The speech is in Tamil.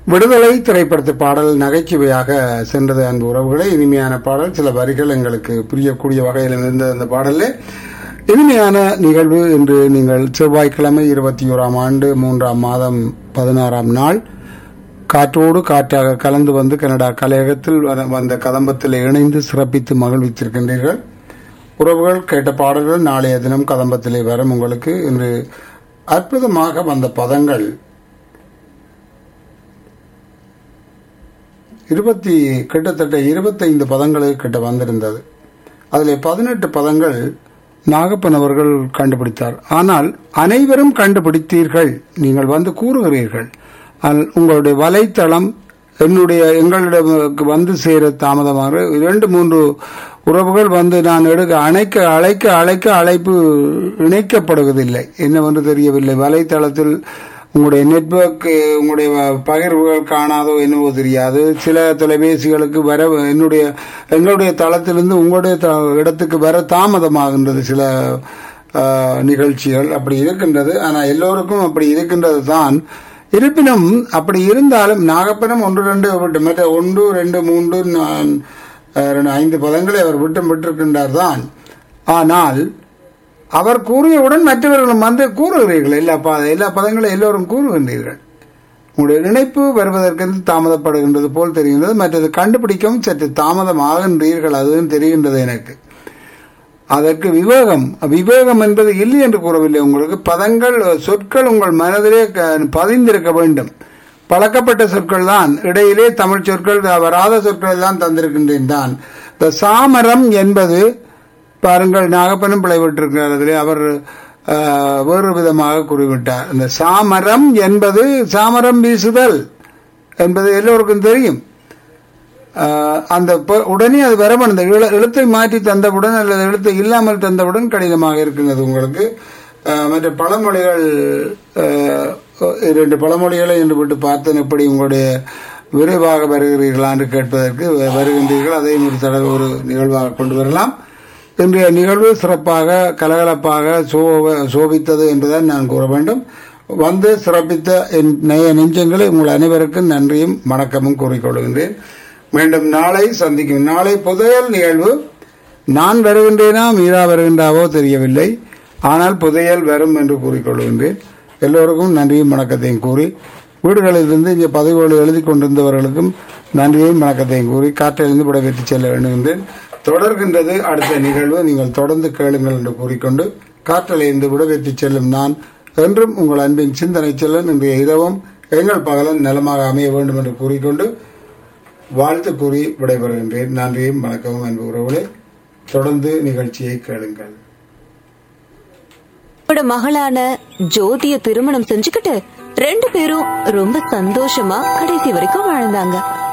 விடுதலை திரைப்படத்து பாடல் நகைச்சுவையாக சென்றது அன்பு உறவுகளே இனிமையான பாடல் சில வரிகள் எங்களுக்கு புரியக்கூடிய வகையில் இருந்த அந்த பாடலே இனிமையான நிகழ்வு இன்று நீங்கள் செவ்வாய்க்கிழமை இருபத்தி ஓராம் ஆண்டு மூன்றாம் மாதம் பதினாறாம் நாள் காற்றோடு காற்றாக கலந்து வந்து கனடா கலையகத்தில் வர- வந்த கதம்பத்தில் இணைந்து சிறப்பித்து மகிழ்வித்திருக்கின்றீர்கள் உறவுகள் கேட்ட பாடல்கள் நாளைய தினம் கதம்பத்திலே வரும் உங்களுக்கு இன்று அற்புதமாக வந்த பதங்கள் இருபத்தி கிட்டத்தட்ட இருபத்தைந்து பதங்களுக்கு கிட்ட வந்திருந்தது அதில் பதினெட்டு பதங்கள் நாகப்பன் அவர்கள் கண்டுபிடித்தார் ஆனால் அனைவரும் கண்டுபிடித்தீர்கள் நீங்கள் வந்து கூறுகிறீர்கள் ஆனால் உங்களுடைய வலைத்தளம் என்னுடைய எங்களிடம் வந்து சேர தாமதமாக இரண்டு மூன்று உறவுகள் வந்து நான் எடுக்க அணைக்க அழைக்க அழைக்க அழைப்பு இணைக்கப்படுவதில்லை என்னவென்று தெரியவில்லை வலைத்தளத்தில் உங்களுடைய நெட்வொர்க் உங்களுடைய பகிர்வுகள் காணாதோ என்னவோ தெரியாது சில தொலைபேசிகளுக்கு வர என்னுடைய எங்களுடைய தளத்திலிருந்து உங்களுடைய த- இடத்துக்கு வர தாமதமாகின்றது சில ஆஹ், நிகழ்ச்சிகள் அப்படி இருக்கின்றது ஆனால் எல்லோருக்கும் அப்படி இருக்கின்றது தான் இருப்பினும் அப்படி இருந்தாலும் நாகப்பனம் ஒன்று ரெண்டு விட்டு மற்ற ஒன்று ரெண்டு மூன்று நான் அஹ், ரெண்டு ஐந்து பதங்களை அவர் விட்டும் விட்டிருக்கின்றார் தான் ஆனால் அவர் கூறியவுடன் மற்றவர்களும் வந்து கூறுகிறீர்கள் எல்லா ப எல்லா பதங்களும் எல்லோரும் கூறுகின்றீர்கள் உங்களுடைய இணைப்பு வருவதற்கு தாமதப்படுகின்றது போல் தெரிகின்றது மற்றது கண்டுபிடிக்கவும் சற்று தாமதம் ஆகின்றீர்கள் அதுவும் தெரிகின்றது எனக்கு அதற்கு விவேகம் விவேகம் என்பது இல்லை என்று கூறவில்லை உங்களுக்கு பதங்கள் சொற்கள் உங்கள் மனதிலே க- பதிந்திருக்க வேண்டும் பழக்கப்பட்ட சொற்கள் தான் இடையிலே தமிழ் சொற்கள் வராத சொற்கள் தான் தந்திருக்கின்றேன் தான் இந்த சாமரம் என்பது பாருங்கள் நாகப்பனும் பிழைவிட்டிருக்கிறார் அதிலே அவர் ஆஹ், வேறு விதமாக கூறிவிட்டார் இந்த சாமரம் என்பது சாமரம் வீசுதல் என்பது எல்லோருக்கும் தெரியும் ஆஹ் அந்த ப- உடனே அது வர அந்த எழு- எழுத்தை மாற்றி தந்தவுடன் அல்லது எழுத்தை இல்லாமல் தந்தவுடன் கடினமாக இருக்கின்றது உங்களுக்கு ஆஹ் மற்ற பழமொழிகள் ஆஹ் இரண்டு பழமொழிகளை என்று விட்டு பார்த்தேன் எப்படி உங்களுடைய விரைவாக வருகிறீர்களா என்று கேட்பதற்கு வ- வருகின்றீர்கள் அதையும் ஒரு தடவை ஒரு நிகழ்வாக கொண்டு வரலாம் இன்றைய நிகழ்வு சிறப்பாக கலகலப்பாக சோப- சோபித்தது என்பதை நான் கூற வேண்டும் வந்து சிறப்பித்த என் நேய நெஞ்சங்களை உங்கள் அனைவருக்கும் நன்றியும் வணக்கமும் கூறிக்கொள்கின்றேன் மீண்டும் நாளை சந்திக்கும் நாளை புதையல் நிகழ்வு நான் வருகின்றேனா மீரா வருகின்றாவோ தெரியவில்லை ஆனால் புதையல் வரும் என்று கூறிக்கொள்கின்றேன் எல்லோருக்கும் நன்றியும் வணக்கத்தையும் கூறி வீடுகளிலிருந்து இங்கே பதவியோடு எழுதி கொண்டிருந்தவர்களுக்கும் நன்றியையும் வணக்கத்தையும் கூறி காற்றிலிருந்து விடைபெற்று செல்ல வேண்டுகின்றேன் தொடர்கின்றது அடுத்த நிகழ்வு நீங்கள் தொடர்ந்து கேளுங்கள் என்று கூறிக்கொண்டு காற்றலைந்து விடைபெற்று செல்லும் நான் என்றும் உங்கள் அன்பின் சிந்தனை செல்லன் இன்றைய இரவும் எங்கள் பகலன் நலமாக அமைய வேண்டும் என்று கூறிக்கொண்டு வாழ்த்து கூறி விடைபெறுகின்றேன் நன்றியும் வணக்கமும் அன்பு உறவுகளே தொடர்ந்து நிகழ்ச்சியை கேளுங்கள் என்னோட மகளான ஜோதிய திருமணம் செஞ்சுக்கிட்டு ரெண்டு பேரும் ரொம்ப சந்தோஷமா கடைசி வரைக்கும் வாழ்ந்தாங்க